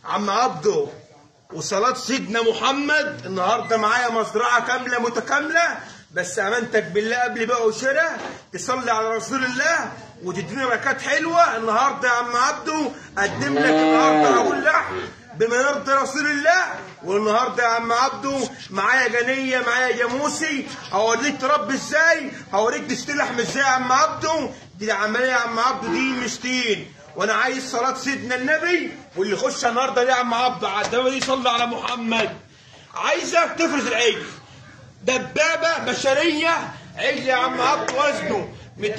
عم عبده وصلاة سيدنا محمد النهارده معايا مزرعة كاملة متكاملة بس امانتك بالله قبل بقى وشراء تصلي على رسول الله وتديني ركات حلوة النهارده يا عم عبده اقدم لك النهارده اقول لحم بما يرضي رسول الله والنهارده يا عم عبده معايا جنيه معايا جاموسي هوريك تربي ازاي هوريك تشتري لحم ازاي يا عم عبده دي عمليه يا عم عبده دي مشتين وانا عايز صلاه سيدنا النبي واللي يخش النهارده دي يا عم عبده على الدواء دي صلي على محمد عايزك تفرز العجل دبابه بشريه عجل يا عم عبده وزنه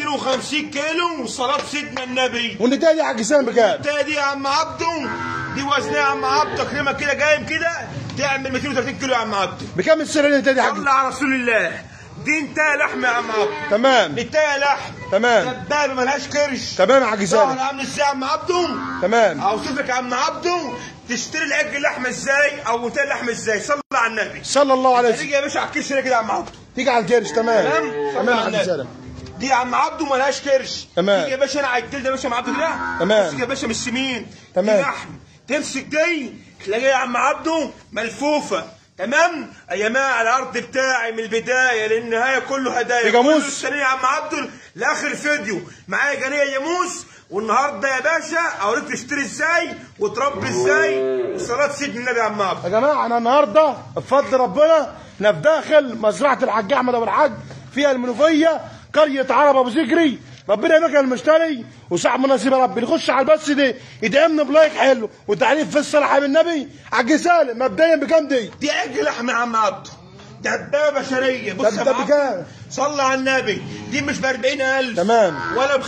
250 كيلو وصلاه سيدنا النبي والنتايه دي يا حاج سالم بكام؟ التايه دي يا عم عبده دي وزنها يا عم عبده تقريبا كده جايب كده تعمل 230 كيلو يا عم عبده بكام السعر النتايه دي يا حاج؟ صلى على رسول الله دي انتهى لحم يا عم عبده تمام انتهى لحم تمام. دبابه ملهاش كرش تمام يا حاج ظهر سالم عامل ازاي يا عم عبده تمام اوصف لك يا عم عبده تشتري العجل لحمه ازاي او انتهى اللحمه ازاي صلى على النبي صلى الله عليه وسلم تيجي يا باشا على الكرش كده يا عم عبده تيجي على الكرش تمام تمام تمام يا حاج سالم دي يا عم عبده ملهاش كرش تمام. تيجي يا باشا انا على الجلد يا باشا يا عم عبده كده تمام. تمسك يا باشا من السمين تمام. دي لحم تمسك دي تلاقيها يا عم عبده ملفوفه تمام يا جماعه على الارض بتاعي من البدايه للنهايه كله هدايا في جاموس. كله السنه يا عم عبده لاخر فيديو معايا جنيه جاموس والنهارده يا باشا اوريك تشتري ازاي وتربي ازاي وصلاه سيدنا النبي يا عم عبده يا جماعه انا النهارده بفضل ربنا احنا في داخل مزرعه الحاج احمد ابو الحاج فيها المنوفيه قريه عرب ابو ذكري ربنا يبارك المشتري وصاحب نصيب يا رب نخش على البث دي يدعمنا بلايك حلو وتعريف في الصلاه حبيب النبي حاج سالم مبدئيا بكام دي؟ دي عجل لحم يا عم عبده دبابه بشريه بص طب يا ده عم بكام؟ عبده، صلى على النبي دي مش ب 40000 تمام. ولا ب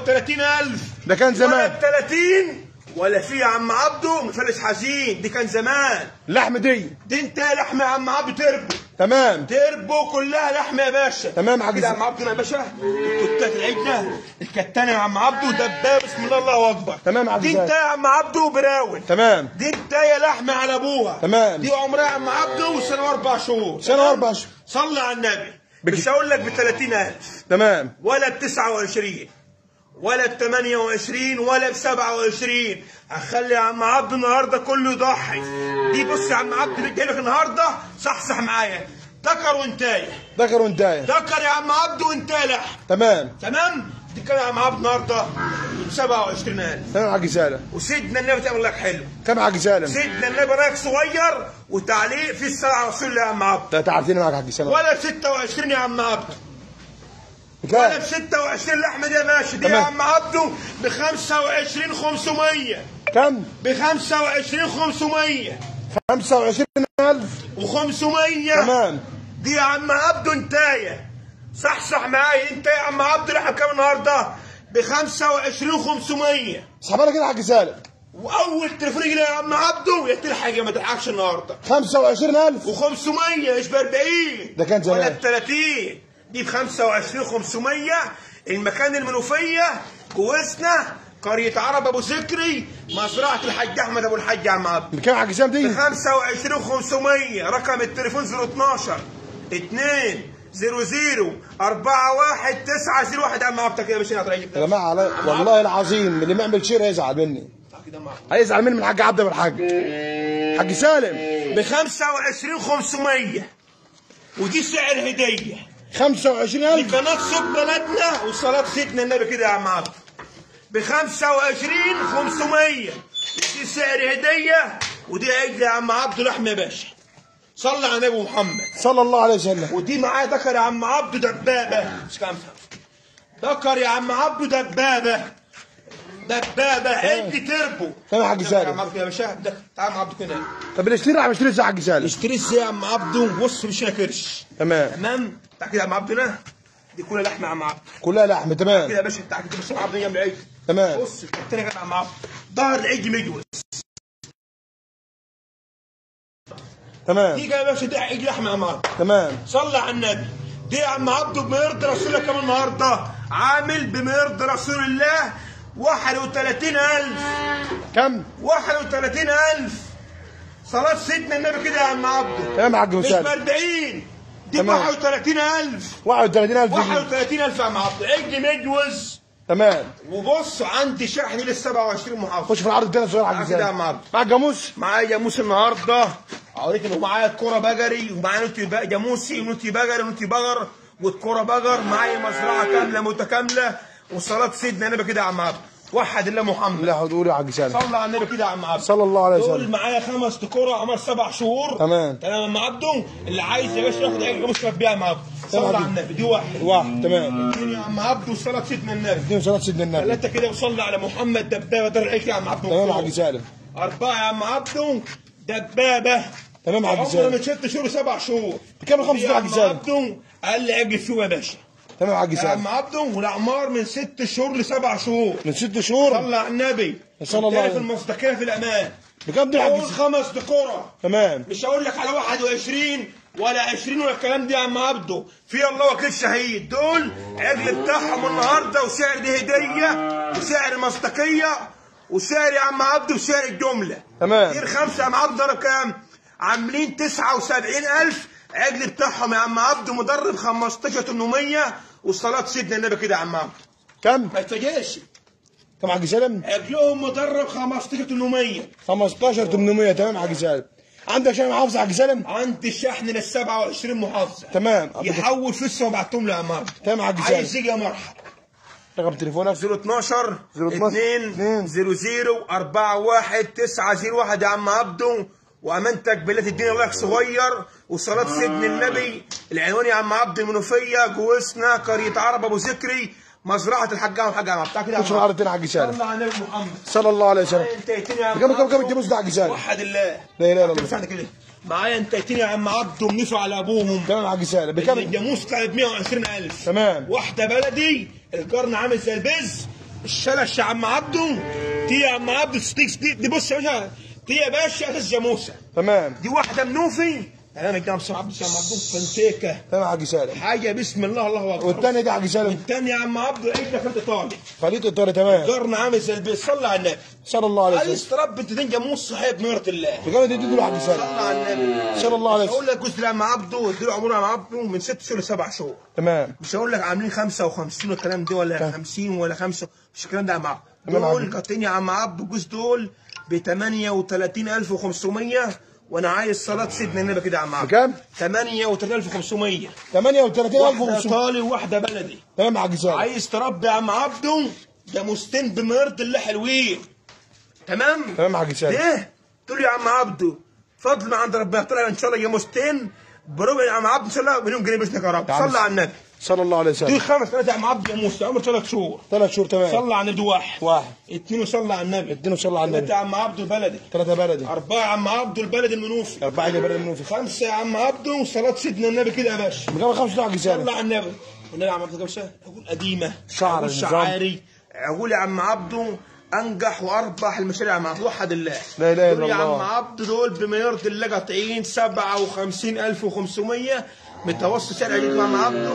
35000 ده كان ولا زمان ب 30 ولا في يا عم عبده مفلس حزين دي كان زمان اللحم دي دي انت لحم يا عم عبده تربو تمام تربو كلها لحم يا باشا تمام يا حاج كده يا زين. عم عبده يا باشا الكتات العجله الكتانه يا عم عبده دبابه بسم الله الله اكبر تمام يا حاج دي زين. انت يا عم عبده براون تمام دي انتايه لحمه على ابوها تمام. دي عمرها يا عم عبده سنه واربع شهور سنة تمام؟ وأربع شهور. صلي على النبي بك- مش هقول لك ب 30000 تمام ولا ب 29 ولا ب 28 ولا ب 27 هخلي يا عم عبده النهارده كله يضحي دي بص يا عم عبده جاي لك النهارده صحصح معايا ذكر وانتايه ذكر وانتايه ذكر يا عم عبده وانتايه لحم تمام تمام دي كان يا عم عبده النهارده ب 27000 تمام يا حاج سالم وسيدنا النبي تعمل لك حلو كم يا حاج سالم؟ سيدنا النبي رايك صغير وتعليق في الصلاة على رسول الله يا عم عبد لا تعرفين معك يا حاج سالم ولا ب 26 يا عم عبد ولا ب بكام؟ 26 لحمة دي يا باشا دي يا تمام. عم عبده ب 25 500 كم؟ ب 25 500 25000 و500 تمام دي يا عم عبده انتايه صح صح معايا انت يا عم عبده لحم كام النهارده ب 25 500 اسحبها لك كده يا حاج سالم واول تليفون يجي لي يا عم عبده يا تلحق ما تلحقش النهارده 25000 و500 مش ب 40 ده كان زمان. ولا ب 30 دي ب 25 500 المكان المنوفيه كويسنا قرية عرب ابو سكري مزرعة الحاج احمد ابو الحاج يا عم عبد بكام يا حاج سالم دي؟ 25 500 رقم التليفون 012 2 00 4 1 9 0 1 يا عم عبد كده يا باشا يا جماعه علي... والله العظيم اللي بيعمل شير هيزعل مني هيزعل مني من الحاج عبد ابو الحاج حاج سالم ب 25 500 ودي سعر هديه 25000 قناة صوت بلدنا وصلاة سيدنا النبي كده يا عم عبد ب 25 500 دي سعر هدية ودي عجل يا عم عبد لحم يا باشا صلى على النبي محمد صلى الله عليه وسلم ودي معاه ذكر يا عم عبد دبابة مش كام ذكر يا عم عبد دبابة دبابة عد تربو تمام يا حاج يا عم سالم عبد يا باشا ده تعال يا عم عبد كده طب اللي اشتري راح اشتري ازاي يا حاج سالم اشتري ازاي يا عم عبده بص مش هنا كرش تمام تمام تعال كده يا عم عبدنا دي كلها لحمة يا عم عبد كلها لحم تمام كده يا باشا تعال كده بص يا عم عبد جنب العيد تمام بص التاني كده يا عم عبد ظهر العيد مجوز تمام دي يا باشا دي عيد لحمة يا عم عبد تمام صلى على النبي دي يا عم عبده بما يرضي رسول الله كمان النهارده عامل بما يرضي رسول الله 31000 كم؟ 31000 صلاة سيدنا النبي كده يا عم عبده تمام يا حاج مش ب سالم 40 دي تمام. 31000 31000 جنيه 31000 يا عم عبده عجل مجوز تمام وبص عندي شحن لل 27 محافظه خش في العرض التاني صغير يا حاج معاك كده يا سالم معلم. معاك جاموس معايا جاموس النهارده اوريك ان معايا الكوره بجري ومعايا نوتي بق- جاموسي ونوتي بجري ونوتي بجر والكوره بجر معايا مزرعه كامله متكامله وصلاه سيدنا النبي كده يا عم عبد وحد الله محمد لا حدود يا حاج سالم صلى على النبي كده يا عم عبد صلى الله عليه دول وسلم معايا خمس كوره عمر سبع شهور تمام. تمام يا عم عبده اللي عايز يا باشا ياخد اي جاموس يبيع يا عم عبده صلى على النبي دي واحد واحد تمام اثنين يا عم عبده وصلاه سيدنا النبي اثنين صلاة سيدنا النبي ثلاثه كده وصلي على محمد دبابه ده العيش يا عم عبده تمام يا حاج سالم أربعة يا عم عبده دبابة تمام يا حاج عمره سالم من ست شهور سبع شهور بكام الخمس يا يا حاج عم سالم عبده قال لي اجي فيه يا باشا تمام يا حاج يا سالم عم عبده والأعمار من ست شهور لسبع شهور من ست شهور صلى على النبي صلى الله عليه في وسلم. المصداقية في الأمان بكام دي يا حاج قول سالم خمس دكورة تمام مش هقول لك على 21 ولا 20 ولا الكلام ده يا عم عبده في الله وكيل شهيد دول عجل بتاعهم النهارده وسعر دي هديه وسعر مصداقيه وسعر يا عم عبده وسعر الجمله تمام. غير خمسه يا عم عبده ضرب كام؟ عاملين 79000 عجل بتاعهم يا عم عبده مدرب 15800 وصلاه سيدنا النبي كده يا عم عبده كم ما يتفاجئش كم يا حاج سالم عجلهم مدرب 15800 15 800 تمام يا حاج سالم عندك شيء محافظة يا حاج سالم عندي الشحن لل 27 محافظه تمام يحول فلوسه وبعتهم له يا عم عبده تمام يا حاج سالم عايز يجي يا مرحب رقم تليفونك 012 012 2 00 41 901 يا عم عبده وامانتك بالله تديني لايك صغير وصلاه سيدنا النبي العنوان يا عم عبد المنوفيه جوزنا قريه عرب ابو ذكري مزرعه الحاج عم الحاج عم بتاع كده يا خش في عم العرض التاني يا حاج سالم صلى على النبي محمد صلى الله عليه وسلم انت يتني يا عم بكم- بكم- بكم عبده. الجاموس ده يا حاج سالم؟ وحد الله لا اله الا بس الله عندك كده معايا انت يتني يا عم عبده ومنفع على ابوهم تمام يا حاج سالم بكم الجاموس طلعت 120000 تمام. واحده بلدي القرن عامل زي البز الشلش يا عم عبده دي يا عم عبده ستيك ستيك دي بص يا باشا دي يا باشا اساس جاموسه تمام دي واحده منوفي انا الجاموس يا عبده يا عم عبده فنتيكه تمام يا حاج سالم حاجه بسم الله الله اكبر والتاني دي يا حاج سالم الثاني يا عم عبده عيد لك انت ايطالي خليط ايطالي تمام القرن عامل زي البز صلى على النبي صلى الله عليه وسلم عايز تربي انت تنجم جاموس صحيح بميرة الله بكم دي دول يا حاج سالم صلى على النبي صلى الله عليه وسلم اقول لك جزء يا عم عبده اديله عمره يا عم عبده من ست شهور لسبع شهور تمام مش هقول لك عاملين 55 والكلام ده ولا 50 ولا 5 مش الكلام ده يا عم عبد تمام يا دول عبد. قاطعين يا عم عبد الجوز دول ب 38500 وانا عايز صلاه سيدنا النبي كده يا عم عبد بكام 38500 38500 واحده ايطالي وواحده بلدي تمام يا حاج سالم عايز تربي يا عم عبده جاموستين بمرض الله حلوين تمام تمام يا حاج سالم ليه؟ تقول لي يا عم عبده فضل ما عند ربنا طلع ان شاء الله جاموستين بربع يا عم عبده ان شاء الله مليون جنيه باذنك يا رب يا عم صلى على النبي صلى الله عليه دي وسلم خمس ثلاثة يا عم عبد يا موسى عمر ثلاث شهور ثلاث شهور تمام صلى على النبي واحد واحد اثنين وصلى على النبي اتنين وصلى على ثلاثة النبي يا عم عبد البلدي ثلاثة بلدي أربعة يا عم عبد البلد المنوفي أربعة اللي برد المنوفي خمسة يا عم عبده وصلاة سيدنا النبي كده يا باشا بكام خمسة يا حاج صلى سالم على النبي والنبي يا عم عبد الجوشة عقول قديمة شعر عقول النظام. شعاري عقول يا عم عبده أنجح وأربح المشاريع يا عم عبد وحد الله لا إله إلا دول يا عم الله. عبد دول بما يرضي الله قاطعين 57500 متوسط سعر عجلتهم يا عم عبده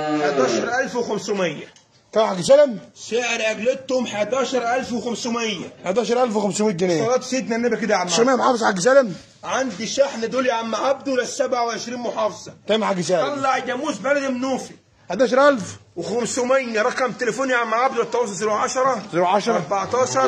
11500 كام يا حاج سالم سعر عجلتهم 11500 11500 جنيه صلاة سيدنا النبي كده يا عم عبد. شمام محافظ حاج سالم عندي شحن دول يا عم عبده لل 27 محافظة تمام يا حاج سالم طلع جاموس بلد منوفي 11000 و500 رقم تليفوني يا عم عبده التواصل 010 010 14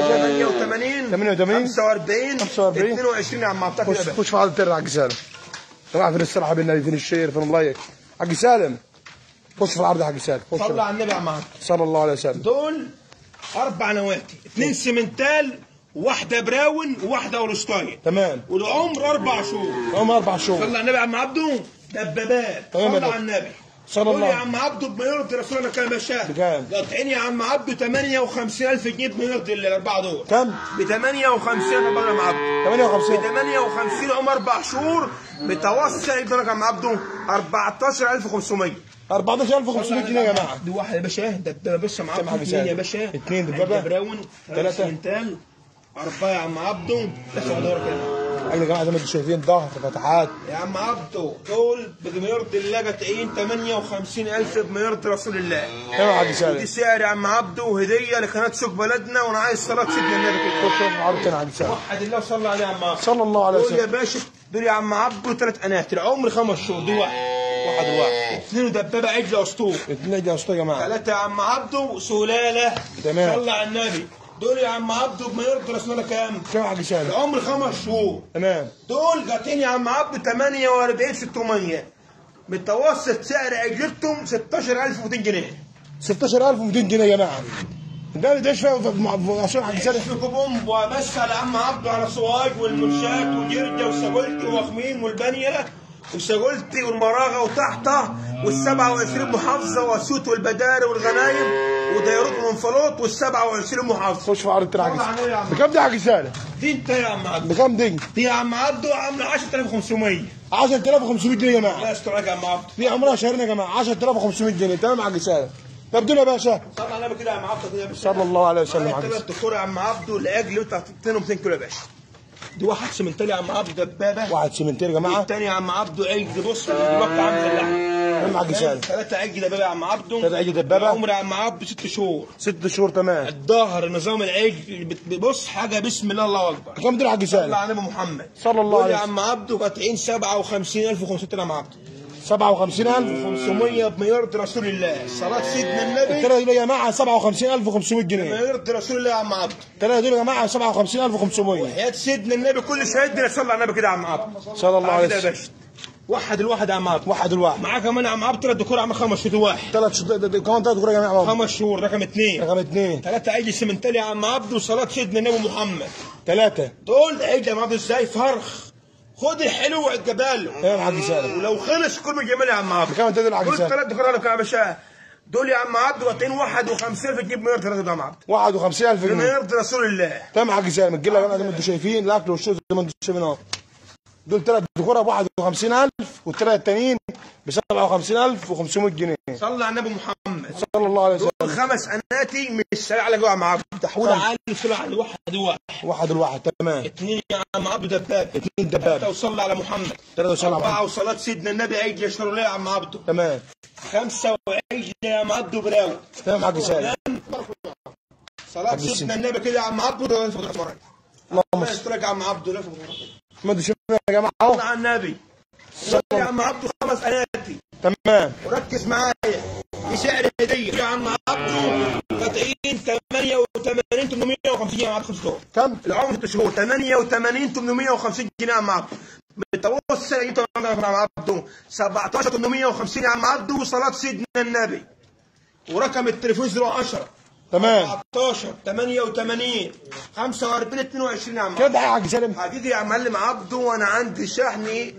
88 88 45 45 22 يا عم عبد خش خش في عدد تاني حاج سالم طبعا فين الصراحة بالنبي فين الشير فين اللايك حاج سالم خش في العرض يا حاج سالم خش صلى على النبي يا عم عبد صلى الله عليه وسلم دول اربع نواتي اثنين سيمنتال واحده براون وواحده اورشتاين تمام والعمر اربع شهور هم اربع شهور صلى على النبي يا عم عبده دبابات تمام يا صلى دكتور. على النبي صلى قول الله. يا عم عبده بما يرضي رسولنا كلام الشاه بكام؟ قاطعين يا عم عبده 58000 جنيه بما يرضي الاربعه دول كم ب 58 يا عم عبده ب 58 58 عمر اربع شهور متوسط ابنك يا عم عبده 14500 14500 جنيه يا جماعة دي واحد يا باشا ده ده بص يا كم معاك حاجة اثنين يا سهلة؟ باشا اتنين دبابة؟ عند براون تلاتة؟ ثلاثة سنتال أربعة يا عم عبده بس على دورك كده يا جماعة زي ما انتم شايفين ظهر فتحات يا عم عبده دول بما يرضي الله قاطعين 58000 بما يرضي رسول الله تمام يا حاج ودي سالم سعر يا عم عبده وهديه لقناه سوق بلدنا وانا عايز صلاه سيدنا النبي كده خش في العرض تاني يا حاج سالم وحد الله وصلى عليه يا عم عبده صلى الله عليه دول يا وسلم باشا دول يا عم عبده ثلاث قنات العمر خمس شهور دي واحد واحد وواحد اثنين ودبابه عجل اسطول اتنين يا اسطى يا جماعه ثلاثه يا عم عبده سلاله تمام. صلى على النبي دول يا عم عبده بما يرضي رسولنا كام؟ كم حاج سالم العمر خمس شهور تمام دول قاطعين يا عم عبده 48 600 متوسط سعر اجرتهم 16200 جنيه 16200 جنيه يا جماعه ده ده ايش فيها عشان حاج سالم في بومب وبس على عم عبده على صواج والمنشات وجرجة وسجولتي وخميم والبانية وسجولتي والمراغة وتحته والسبعة وعشرين محافظة واسيوط والبداري والغنايم وديروت ومنفلوط والسبعة وعشرين محافظة خش في عرض الترعه طبعا يا عم. بكم دي حاج سالم دي انت يا عم عبده بكم دي دي يا عم عبده عاملة 10500 10500 جنيه يا جماعه الله يسترك يا عم عبده في عمرها شهرين يا جماعه 10500 جنيه تمام يا حاج سالم طب دول يا باشا طبعا انا كده يا عم عبده كده يا باشا صلى الله عليه وسلم معايا حاج ثلاث دكتور يا عم عبده لاجل انت 200 كيلو يا باشا دي واحد سمنتالي يا عم عبده دبابه واحد سمنتير يا جماعه الثاني يا عم عبده عجل بص دلوقتي عامل اللحم تمام يا حاج سالم ثلاثة عجل دبابة يا عم عبده ثلاثة عجل دبابة. عمر يا عم عبده ست شهور ست شهور تمام الظهر نظام العجل بت- بص حاجة بسم الله الله أكبر كم دول يا حاج صلى سالم على النبي محمد صلى الله دول عليه يا وسلم. عم عبده قاطعين 57500 يا عم عبده 57000 500 بما يرضي رسول الله صلاة سيدنا النبي الثلاثه دول يا جماعه 57500 بما جنيه يرضي رسول الله يا عم عبده الثلاثه دول يا جماعه 57500 حياة سيدنا النبي كل شهيد صلى على النبي كده يا عم عبده صلى الله عليه كده يا وسلم باشا واحد الواحد يا عم عبده واحد الواحد معاه كمان يا عم عبده ثلاث دكتور عم خمس شهور واحد ثلاث شهور ده- ده- كمان ثلاث دكتور يا جماعه خمس شهور رقم اثنين رقم اثنين ثلاثة عيد سمنتالي يا عم عبده وصلاة سيدنا النبي محمد ثلاثه دول عيد يا عم عبده ازاي فرخ خد الحلو وعد جباله ايوه يا حاج سالم ولو خلص كل من جمال يا عم عبده بكام تدل على دول حاج سالم ثلاث دكتور انا يا باشا دول يا عم عبده قاطعين 51 في تجيب مليار ثلاثة يا عم عبده 51000 بما جنيه يرضي رسول الله تمام يا حاج سالم الجله يا جماعه زي ما انتم شايفين الاكل والشرب زي ما انتم شايفين اهو دول ثلاث دكتور ب 51000 والثلاثه التانيين ب 57500 جنيه صلى على النبي محمد صلى الله عليه دول وسلم خمس اناتي مش سريع على جوه يا عم عبده تحويل عالي طلع على واحد واحد واحد الواحد تمام اثنين يا عم عبده دباب اثنين دباب وصلى على محمد ثلاثه وصلى على أربعة محمد. وصلاة سيدنا النبي عيد يشهروا ليه يا عم عبده تمام خمسة وعيد يا عم عبده براوي تمام يا حاج سالم صلاة عبد سيدنا النبي كده يا عم عبده ده فوق مرة اللهم ما صل اشترك يا عم عبده لا فوق ما انتم شايفين يا جماعه اهو على النبي صلى يا عم عبده خمس اناتي تمام وركز معايا دي سعر هدية يا عم عبده قاطعين 88 850 يا عم عبده خمس دول كم العمر ست شهور 88 850 جنيه يا عم عبده متوسط انت يا عم عبده 17 850 يا عم عبده وصلاة سيدنا النبي ورقم التليفون 010 تمام 14 88 45 22 يا عم كده يا حاج سالم هتيجي يا معلم عبده وانا عندي شحن ل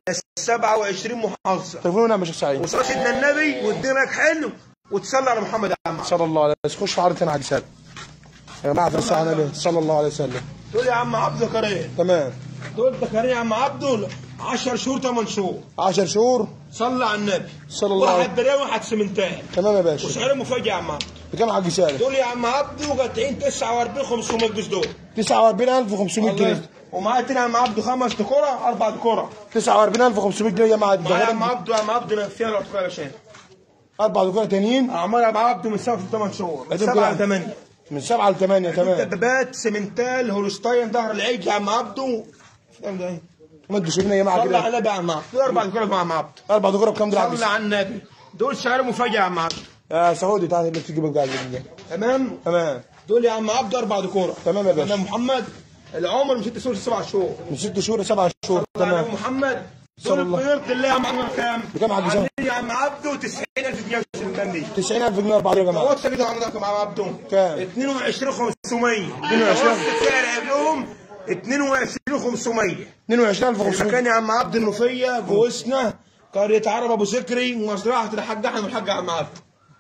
27 محافظه تليفوننا يا شيخ سعيد وصلاه سيدنا النبي والدينك حلو وتصلي على محمد يا عم صلى الله عليه وسلم خش في عرض تاني يا حاج سالم يا جماعه في الساعه النبي صلى الله عليه وسلم دول يا عم عبده زكريا تمام دول زكريا يا عم عبده 10 شهور 8 شهور 10 شهور صلى على النبي صلى الله عليه واحد دريه واحد سمنتان تمام يا باشا وسعر مفاجئ يا عم عبده بكام يا حاج سالم دول يا عم عبده قاطعين 49 500 جنيه دول 49500 جنيه ومعايا تاني يا عم عبده خمس دكوره اربع دكوره 49500 جنيه يا جماعه معايا يا عم الدغري عبده يا عم عبده فيها الارتقاء يا باشا اربع دكور تانيين اعمار يا عم عبده من سبعة ل 8 شهور من أديم 7 كده. ل 8 من 7 ل 8 تمام دبابات سمنتال هولستاين ظهر العيد يا عم عبده فاهم ده ايه؟ ما انتوا شايفين يا جماعه صلى على كده النبي يا عم عبده دول اربع دكوره مع عم عبده اربع دكور بكام دول يا حاج صلى على النبي دول سعر مفاجئ يا عم عبده يا سعودي تعالى اللي تجيب القاعده دي تمام تمام دول يا عم عبده اربع دكوره تمام يا باشا. تمام محمد العمر من ست شهور لسبع شهور من 6 شهور ل 7 شهور صلى على تمام النبي محمد صلى دول الله. بيرضي الله يا عم عبده كام؟ بكام يا حاج سامي؟ عاملين يا عم عبده 90000 جنيه في البندي 90000 جنيه اربع دكور يا جماعه واتس كده عندك مع عبده كام؟ 22500 22. سعر قبلهم 22500 22500 المكان يا عم عبد النوفيه جوزنا قرية عرب ابو سكري مزرعة الحاج احمد والحاج عم عبد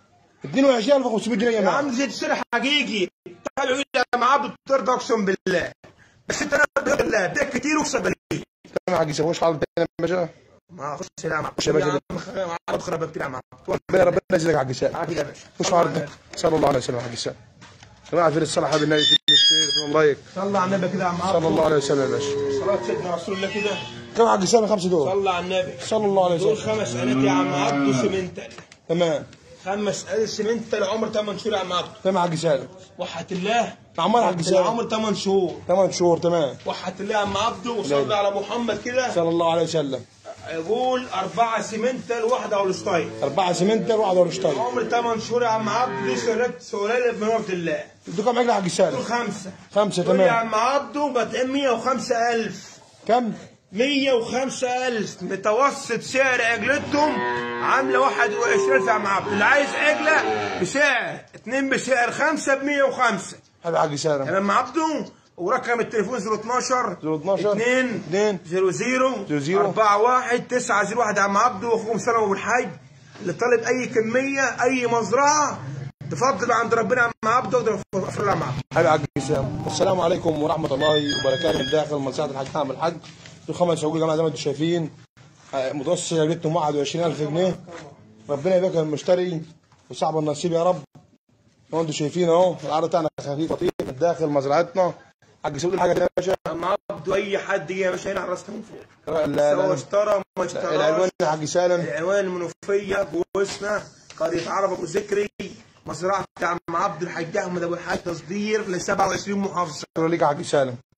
22500 جنيه يا يا جماعه عم زيد سر حقيقي تابعوا لي يا عم عبد ترضى اقسم بالله بس انت انا بإذن الله بيع كتير واكسب بالله تمام يا حاج سامي وش حاضر تاني يا باشا ما اخش يا عم خش يا باشا. يا عم عبد خرب كتير يا عم عبد ربنا ربنا يجزيك يا حاج سامي عافية يا باشا وش عرض صلى الله عليه وسلم يا حاج سامي يا جماعه في الصلاه حبيب النبي في الشير في اللايك صلى على النبي كده يا عم عبد صلى الله عليه وسلم يا باشا صلاة سيدنا رسول الله كده كم حاج سامي خمسه دول صلى على النبي صلى الله عليه دول وسلم خمس آلات يا عم عبد سمنتال تمام خمس آلات سمنتال عمر 8 شهور يا عم عبد تمام يا حاج سامي وحة الله عمار حاج سامي العمر 8 شهور 8 شهور تمام وحة الله يا عم عبده وصلى على محمد كده صلى الله عليه وسلم يقول أربعة سيمنتال واحدة أولستاين أربعة سمنتر وواحد ورشتاين عمر 8 شهور يا عم عبده سلالة سلالة بنور الله انتوا كام عجل يا حاج دول سالم؟ خمسة خمسة دول يا تمام عم عبده بادئين 105000 كم؟ 105000 متوسط سعر عجلتهم عاملة 21000 يا عم عبده اللي عايز عجلة بسعر اتنين بسعر خمسة ب 105 حلو يا حاج سالم تمام يا عبده ورقم التليفون 012 012 2 2 00 00 41 901 يا عم عبده واخوكم سلام ابو الحاج اللي طالب اي كميه اي مزرعه تفضل عند ربنا يا عم عبده واقدر افرج يا عم عبده حلو يا حاج سالم السلام عليكم ورحمة الله وبركاته من داخل مساعد الحاج حامد الحاج في خمس عجول جماعة زي ما انتم شايفين آه، متوسط عجلتهم 21000 جنيه ربنا يبارك المشتري وصعب النصيب يا رب لو انتم شايفين اهو العرض بتاعنا خفيف لطيف من داخل مزرعتنا حاج سيبوا لي حاجه يا باشا يا عم عبده اي حد يجي يا باشا هنا على راسنا من فوق لا لا سواء لا اشترى ما اشتراش العنوان يا حاج سالم العنوان المنوفيه جوزنا قريه عرب ابو ذكري مزرعه يا عم عبد الحاج احمد ابو الحاج تصدير ل 27 محافظه شكرا ليك يا حاج سالم